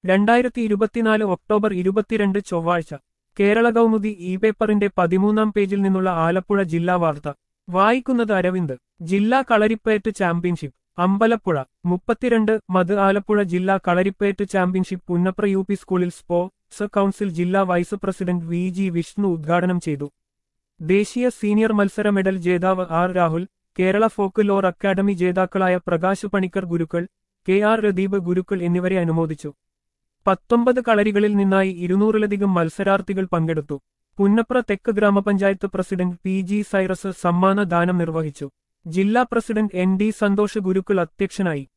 രണ്ടായിരത്തി ഇരുപത്തിനാല് ഒക്ടോബർ ഇരുപത്തിരണ്ട് ചൊവ്വാഴ്ച കേരള കൗമുദി ഇ പേപ്പറിന്റെ പതിമൂന്നാം പേജിൽ നിന്നുള്ള ആലപ്പുഴ ജില്ലാ വാർത്ത വായിക്കുന്നത് അരവിന്ദ് ജില്ലാ കളരിപ്പയറ്റ് ചാമ്പ്യൻഷിപ്പ് അമ്പലപ്പുഴ മുപ്പത്തിരണ്ട് മത് ആലപ്പുഴ ജില്ലാ Kalaripayattu championship Punnapra U P സ്കൂളിൽ സ്പോർട്സ് കൗൺസിൽ ജില്ലാ vice president V G Vishnu ഉദ്ഘാടനം ചെയ്തു ദേശീയ സീനിയർ മത്സര മെഡൽ ജേതാവ് R Rahul Kerala folklore academy ജേതാക്കളായ പ്രകാശ് പണിക്കർ ഗുരുക്കൾ കെ ആർ രദീപ് ഗുരുക്കൾ എന്നിവരെ അനുമോദിച്ചു പത്തൊമ്പത് കളരികളിൽ നിന്നായി ഇരുന്നൂറിലധികം മത്സരാർത്ഥികൾ പങ്കെടുത്തു പുന്നപ്ര തെക്ക് ഗ്രാമപഞ്ചായത്ത് പ്രസിഡന്റ് പി ജി സൈറസ് സമ്മാന ദാനം നിർവഹിച്ചു ജില്ലാ president N D Santhosh Gurukkal അധ്യക്ഷനായി